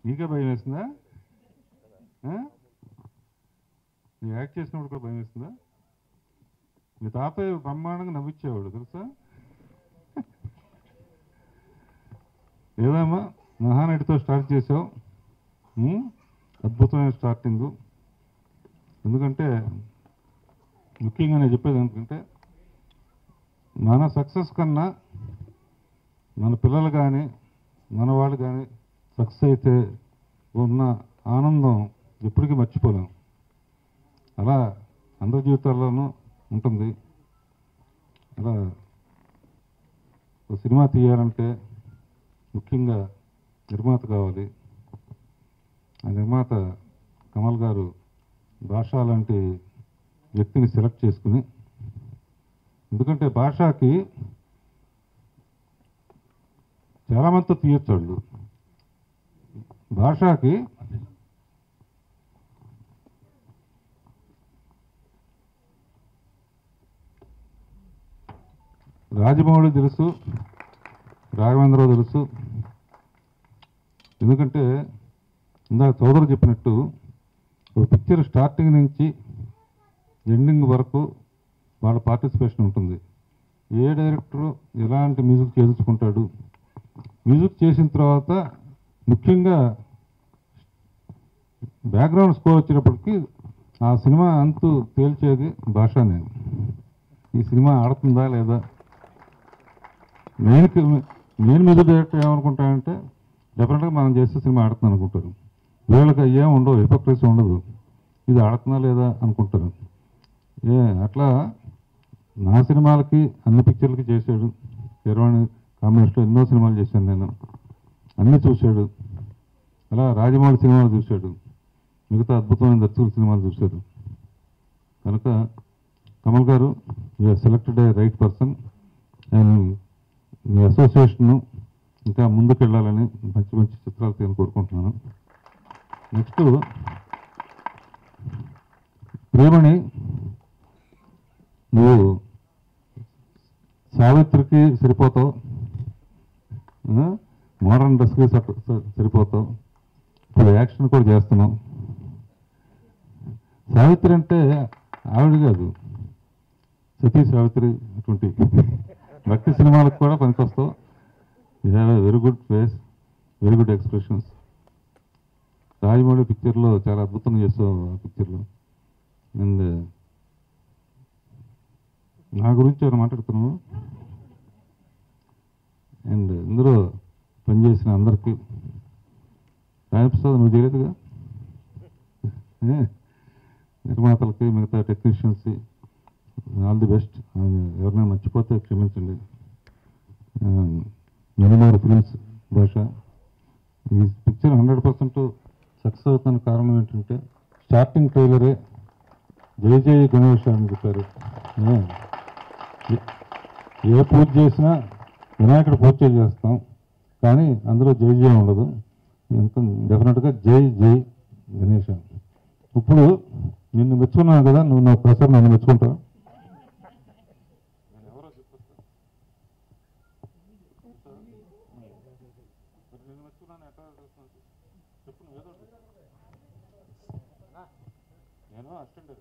నీకే భయం వేసిందా ఆ? నువ్వు యాక్ట్ చేసినప్పుడు కూడా భయం వేసిందా మీ తాతయ్య బ్రహ్మాండంగా నవ్వించేవాడు తెలుసా ఏదమ్మా మహానటితో స్టార్ట్ చేసావు ఉమ్, అద్భుతమైన స్టార్టింగు ఎందుకంటే ముఖ్యంగా నేను చెప్పేది ఏంటంటే మన సక్సెస్ కన్నా మన పిల్లలు కానీ మన వాళ్ళు కానీ సక్సెస్ అయితే ఉన్న ఆనందం ఎప్పటికీ మర్చిపోలేం అలా అందరి జీవితాల్లోనూ ఉంటుంది అలా ఒక సినిమా తీయాలంటే ముఖ్యంగా నిర్మాత కావాలి ఆ నిర్మాత కమల్ గారు భాష లాంటి వ్యక్తిని సెలెక్ట్ చేసుకుని ఎందుకంటే భాషకి చాలామందితో తీయొచ్చు వాళ్ళు భాషకి రాజమౌళి తెలుసు రాఘవేంద్రరావు తెలుసు ఎందుకంటే ఇందాక సోదరు చెప్పినట్టు ఒక పిక్చర్ స్టార్టింగ్ నుంచి ఎండింగ్ వరకు వాళ్ళ పార్టిసిపేషన్ ఉంటుంది ఏ డైరెక్టరు ఎలాంటి మ్యూజిక్ చేయించుకుంటాడు మ్యూజిక్ చేసిన తర్వాత ముఖ్యంగా బ్యాక్గ్రౌండ్ స్కోర్ వచ్చేటప్పటికి ఆ సినిమా అంతు తేల్చేది భాషనే ఈ సినిమా ఆడుతుందా లేదా నేను నేను మ్యూజిక్ డైరెక్టర్ ఏమనుకుంటానంటే డెఫినెట్గా మనం చేసే సినిమా ఆడుతుంది అనుకుంటారు వీళ్ళకి ఏం ఉండవు హిపోక్రసీ ఉండదు ఇది ఆడుతుందా లేదా అనుకుంటారు ఏ అట్లా నా సినిమాలకి అన్ని పిక్చర్లకి చేశాడు కీరవాణి కాంబినేషన్లో ఎన్నో సినిమాలు చేశాను నేను అన్నీ చూశాడు అలా రాజమౌళి సినిమాలు చూశాడు మిగతా అద్భుతమైన దర్శకుల సినిమాలు చూశాడు కనుక కమల్ గారు you are selected a right person and మీ అసోసియేషన్ ఇంకా ముందుకు వెళ్ళాలని మంచి మంచి చిత్రాలు తీయాలని కోరుకుంటున్నాను నెక్స్ట్ ప్రేమని నువ్వు సావిత్రికి సరిపోతావు మోడర్న్ డ్రెస్కి సట్- స- సరిపోతావు ఇప్పుడు యాక్షన్ కూడా చేస్తున్నావు సావిత్రి అంటే ఆవిడ కాదు సతీ సావిత్రి అటువంటి భక్తి సినిమాలకు కూడా పనికొస్తావు you have a very good face very good expressions Rajamouli పిక్చర్లో చాలా అద్భుతంగా చేస్తావు ఆ పిక్చర్లో అండ్ నా గురించి ఏమైనా మాట్లాడుతున్నావు అండ్ ఇందులో పనిచేసిన అందరికీ రాయప్రసాద్ నువ్వు చేయలేదుగా ఏ? నిర్మాతలకి మిగతా టెక్నీషియన్స్ ఆల్ ది బెస్ట్ ఎవరైనా మర్చిపోతే క్షమించండి మెనిమోర్ ఫిల్మ్స్ భాష ఈ పిక్చర్ హండ్రెడ్ పర్సెంట్ సక్సెస్ అవుతున్న కారణం ఏంటంటే స్టార్టింగ్ ట్రైలరే జై జై గణేష్ అని చెప్పారు ఏ? ఏ- ఏ పూజ చేసినా వినాయకుడు పూజ చేస్తాం కానీ అందులో జై జై ఉండదు ఎంత డెఫినెట్గా జై జై గణేష్ ఇప్పుడు నిన్ను మెచ్చుకున్నాను కదా నువ్వు నా ప్రసాద్ నన్ను మెచ్చుకుంటావు నేను అసిస్టెంట్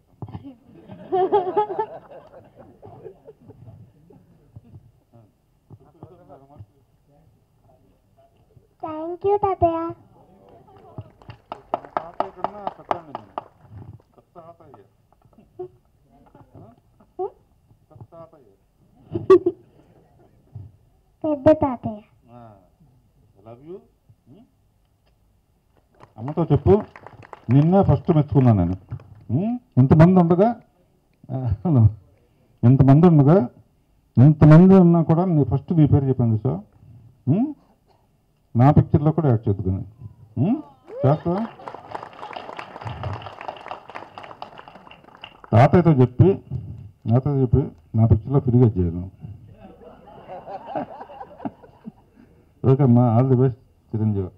థ్యాంక్ యూ తాతయ్య తాతయ్య కన్నా పెద్దవాడిని నేను కొత్త తాతయ్య కొత్త తాతయ్య పెద్ద తాతయ్య లవ్ యూ అమ్మతో చెప్పు నిన్నే ఫస్ట్ మెచ్చుకున్నాను నేను ఉమ్, ఇంతమంది ఉండగా ఆ, హలో ఇంతమంది ఉండగా ఇంతమంది ఉన్నా కూడా నీ ఫస్ట్ నీ పేరు చెప్పాను సార్ నా పిక్చర్లో కూడా యాడ్ చేద్దుకుని చేస్తా తాతయ్యతో చెప్పి నాతో చెప్పి నా పిక్చర్లో ఫ్రీగా చేయను ఓకే అమ్మా ఆల్ ది బెస్ట్ చిరంజీవి